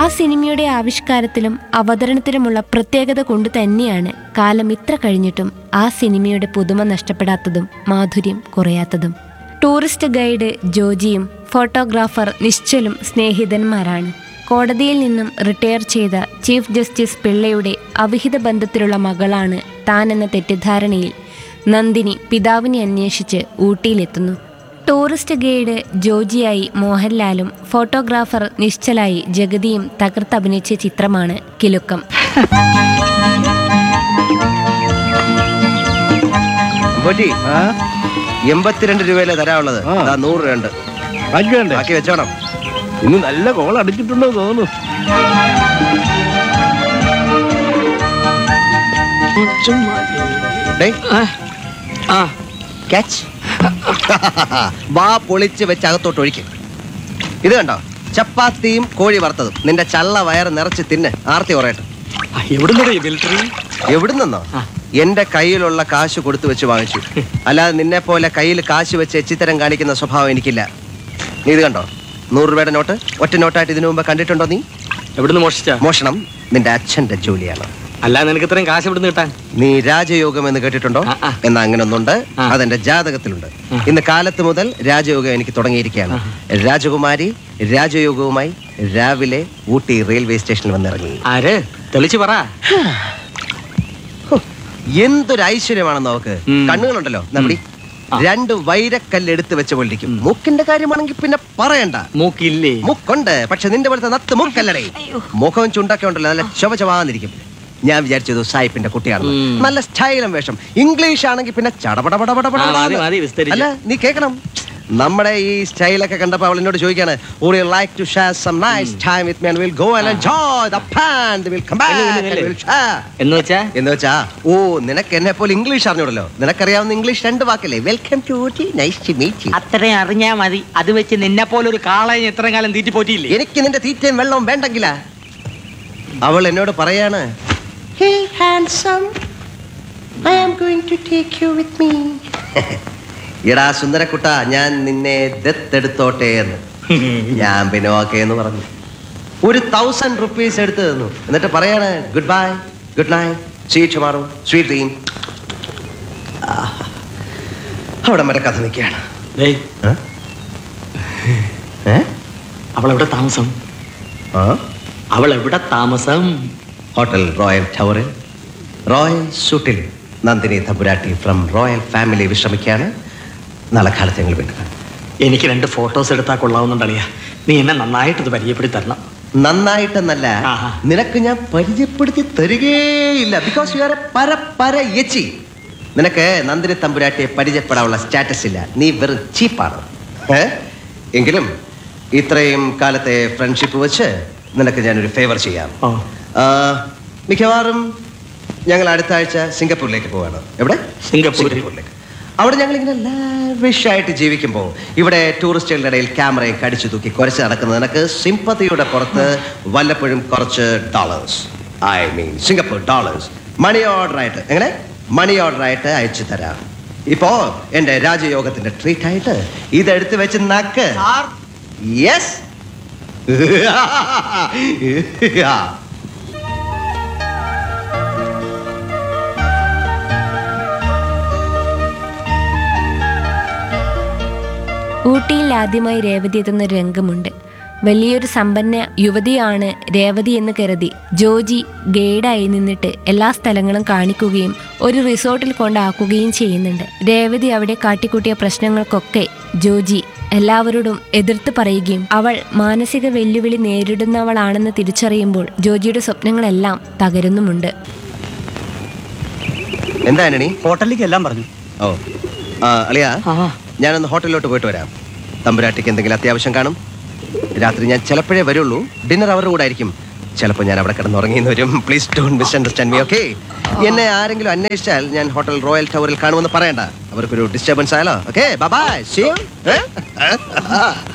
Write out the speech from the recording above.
സിനിമയുടെ ആവിഷ്കാരത്തിലും അവതരണത്തിലുമുള്ള പ്രത്യേകത കൊണ്ട് തന്നെയാണ് കാലം ഇത്ര കഴിഞ്ഞിട്ടും ആ സിനിമയുടെ പുതുമ നഷ്ടപ്പെടാത്തതും മാധുര്യം കുറയാത്തതും ടൂറിസ്റ്റ് ഗൈഡ് ജോജിയും ഫോട്ടോഗ്രാഫർ നിശ്ചലും സ്നേഹിതന്മാരാണ് കോടതിയിൽ നിന്നും റിട്ടയർ ചെയ്ത ചീഫ് ജസ്റ്റിസ് പിള്ളയുടെ അവിഹിത ബന്ധത്തിലുള്ള മകളാണ് താൻ എന്ന തെറ്റിദ്ധാരണയിൽ നന്ദിനി പിതാവിനെ അന്വേഷിച്ച് ഊട്ടിയിലെത്തുന്നു ടൂറിസ്റ്റ് ഗൈഡ് ജോജിയായി മോഹൻലാലും ഫോട്ടോഗ്രാഫർ നിശ്ചലായി ജഗതിയും തകർത്തഭിനയിച്ച ചിത്രമാണ് കിലുക്കം പോറ്റി എൺപത്തിരണ്ട് രൂപയിലെ തരാനുള്ളത് ആ. അതാ നൂറ് രൂപയുണ്ട് ബാക്കി വേണ്ടേ ബാക്കി വെച്ചോണം ഇന്ന് നല്ല കോൾ അടിച്ചിട്ടുണ്ടോ തോന്നുന്നു ഡേയ്, catch. വാ പൊളിച്ച് വെച്ച് അകത്തോട്ട് ഒഴിക്കും ഇത് കണ്ടോ ചപ്പാത്തിയും കോഴി വറുത്തതും നിന്റെ ചള്ള വയറ് നിറച്ച് തിന്ന് ആർത്തി കുറയട്ടെ എവിടുന്നടേ മിലിറ്ററി എവിടുന്നോ എന്റെ കയ്യിലുള്ള കാശ് കൊടുത്തു വെച്ച് വാങ്ങിച്ചു അല്ലാതെ നിന്നെ പോലെ കയ്യിൽ കാശ് വെച്ച് എച്ചിത്തരം കാണിക്കുന്ന സ്വഭാവം എനിക്കില്ല നീ ഇത് കണ്ടോ നൂറ് രൂപയുടെ നോട്ട് ഒറ്റ നോട്ടായിട്ട് ഇതിനു മുമ്പ് കണ്ടിട്ടുണ്ടോ നീ എവിടുന്ന് മോഷിച്ച മോഷണം നിന്റെ അച്ഛന്റെ ജോലിയാണ് അല്ല നിനക്ക് ഇത്രയും കാശ് എവിടുന്ന് കിട്ടാൻ നീ രാജയോഗം എന്ന് കേട്ടിട്ടുണ്ടോ ആ, ആ. എന്നാ അങ്ങനെ ഒന്നുണ്ട് ആ. അതെന്റെ ജാതകത്തിലുണ്ട് ഇന്ന് കാലത്ത് മുതൽ രാജയോഗം എനിക്ക് തുടങ്ങിയിരിക്കുകയാണ് രാജകുമാരി രാജയോഗവുമായി രാവിലെ ഊട്ടി റെയിൽവേ സ്റ്റേഷനിൽ വന്നിറങ്ങി ആര് തെളിച്ചു പറ ഹോ, എന്തൊരു ഐശ്വര്യമാണെന്ന് നോക്ക് ഉം. കണ്ണുകളുണ്ടല്ലോ നമ്മുടെ ആ. രണ്ട് വൈരക്കല്ല് എടുത്ത് വെച്ച പോലിരിക്കും മൂക്കിന്റെ കാര്യമാണെങ്കിൽ പിന്നെ പറയണ്ട മൂക്കില്ലേ മുക്കുണ്ട് പക്ഷെ നിന്റെ പോലത്തെ നത്ത് മുക്കല്ലടേ മുഖവും ചുണ്ടൊക്കെ ഉണ്ടല്ലോ നല്ല ചൊവ ചൊവാന്നിരിക്കും ഞാൻ വിചാരിച്ചത് സായിപ്പിന്റെ കുട്ടിയാണ് ഉം. നല്ല സ്റ്റൈലും വേഷം ഇംഗ്ലീഷ് ആണെങ്കിൽ പിന്നെ ചടപടപടപടപട ആ, മതി, മതി, വിസ്തരിച്ച്. അല്ല നീ കേൾക്കണം നമ്മുടെ ഈ സ്റ്റൈലൊക്കെ കണ്ടപ്പോൾ അവൾ എന്നോട് ചോദിക്കാണ് would you like to share some nice time with me and we'll go and enjoy the band we'll come back ഇല്ല, and ഇല്ല, ഇല്ല. we'll share എന്ന് വെച്ചാ എന്ന് വെച്ചാ ഓ നിനക്ക് എന്നെ പോലെ ഇംഗ്ലീഷ് അറിഞ്ഞൂടല്ലോ നിനക്കറിയാവുന്ന ഇംഗ്ലീഷ് രണ്ട് വാക്കല്ലേ welcome to Ooty nice to meet you അത്രയും അറിഞ്ഞാ മതി അത് വെച്ച് നിന്നെ പോലെ ഒരു കാളയെ എത്ര കാലം തീറ്റി പോറ്റിയില്ലേ എനിക്ക് നിന്റെ തീറ്റയും വെള്ളവും വേണ്ടെങ്കിലാ അവൾ എന്നോട് പറയാണ് "Hey, handsome, I am going to take you with me." എടാ സുന്ദരക്കുട്ട ഞാൻ നിന്നെ ദത്തെടുത്തോട്ടെ എന്ന് ഞാൻ പിന്നെ ഓക്കെ എന്ന് പറഞ്ഞു ഒരു തൗസൻഡ് റുപ്പീസ് എടുത്ത് തന്നു എന്നിട്ട് പറയാണ് good bye good night sweet tomorrow sweet dream അവിടെ വരെ കഥ നിൽക്കുകയാണ് ഡേയ് ഏ? അവൾ എവിടെ താമസം ആ അവൾ എവിടെ താമസം ഹോട്ടൽ റോയൽ ടവറിൽ റോയൽ സൂട്ടിൽ Nandini Thampuratti from royal family വിശ്രമിക്കുകയാണ് നാളെ കാലത്ത് ഞങ്ങൾ വീണ്ടും കാണും. എനിക്ക് രണ്ട് ഫോട്ടോസ് എടുത്താൽ കൊള്ളാവുന്നുണ്ടളിയാ നീ എന്നെ നന്നായിട്ട് ഇത് പരിചയപ്പെടുത്തി തരണം നന്നായിട്ടെന്നല്ല ആഹാ. നിനക്ക് ഞാൻ പരിചയപ്പെടുത്തി തരികേയില്ല ബിക്കോസ് യു ആർ എ പര പര യച്ചി നിനക്ക് നന്ദിനി തമ്പുരാട്ടിയെ പരിചയപ്പെടാനുള്ള സ്റ്റാറ്റസ് ഇല്ല നീ വെറും ചീപ്പാണ് ഏ എങ്കിലും ഇത്രയും കാലത്തെ ഫ്രണ്ട്ഷിപ്പ് വെച്ച് നിനക്ക് ഞാനൊരു ഫേവർ ചെയ്യാം ഓ ആ, മിക്കവാറും ഞങ്ങൾ അടുത്ത ആഴ്ച സിംഗപ്പൂരിലേക്ക് പോവാണ് എവിടെ സിംഗപ്പൂർ. സിംഗപ്പൂരിലേക്ക് അവിടെ ഞങ്ങൾ ഇങ്ങനെ ലാവിഷ് ആയിട്ട് ജീവിക്കുമ്പോൾ ഇവിടെ ടൂറിസ്റ്റുകളുടെ ഇടയിൽ ക്യാമറയെ കടിച്ചു തൂക്കി കുറച്ച് നടക്കുന്നത് നിനക്ക് സിമ്പതിയുടെ പുറത്ത് വല്ലപ്പോഴും കുറച്ച് dollars I mean Singapore dollars money order ആയിട്ട് എങ്ങനെ മണി ഓർഡർ ആയിട്ട് അയച്ചു തരാം ഇപ്പോ എന്റെ രാജയോഗത്തിന്റെ ട്രീറ്റ് ആയിട്ട് ഇതെടുത്ത് വെച്ച് നക്ക് യെസ് ഊട്ടിയിൽ ആദ്യമായി രേവതി എത്തുന്ന ഒരു രംഗമുണ്ട് വലിയൊരു സമ്പന്ന യുവതിയാണ് രേവതി എന്ന് കരുതി ജോജി ഗൈഡായി നിന്നിട്ട് എല്ലാ സ്ഥലങ്ങളും കാണിക്കുകയും ഒരു റിസോർട്ടിൽ കൊണ്ടാക്കുകയും ചെയ്യുന്നുണ്ട് രേവതി അവിടെ കാട്ടിക്കൂട്ടിയ പ്രശ്നങ്ങൾക്കൊക്കെ ജോജി എല്ലാവരോടും എതിർത്ത് പറയുകയും അവൾ മാനസിക വെല്ലുവിളി നേരിടുന്നവളാണെന്ന് തിരിച്ചറിയുമ്പോൾ ജോജിയുടെ സ്വപ്നങ്ങളെല്ലാം തകരുന്നുമുണ്ട് എന്താ ആന്റണി ഹോട്ടലിലേക്ക് എല്ലാം പറഞ്ഞു ഓ ആ, അളിയാ ആ ഞാനൊന്ന് ഹോട്ടലിലോട്ട് പോയിട്ട് വരാം തമ്പുരാട്ടിക്ക് എന്തെങ്കിലും അത്യാവശ്യം കാണും രാത്രി ഞാൻ ചിലപ്പോഴേ വരുള്ളൂ ഡിന്നർ അവരുടെ കൂടെ ആയിരിക്കും ചിലപ്പോൾ ഞാൻ അവിടെ കിടന്ന് ഉറങ്ങിയെന്ന് വരും please don't misunderstand me okay എന്നെ ആരെങ്കിലും അന്വേഷിച്ചാൽ ഞാൻ ഹോട്ടൽ റോയൽ ടവറിൽ കാണുമെന്ന് പറയണ്ട അവർക്കൊരു ഡിസ്റ്റർബൻസ് ആയാലോ ഓക്കെ ബൈ സീ യു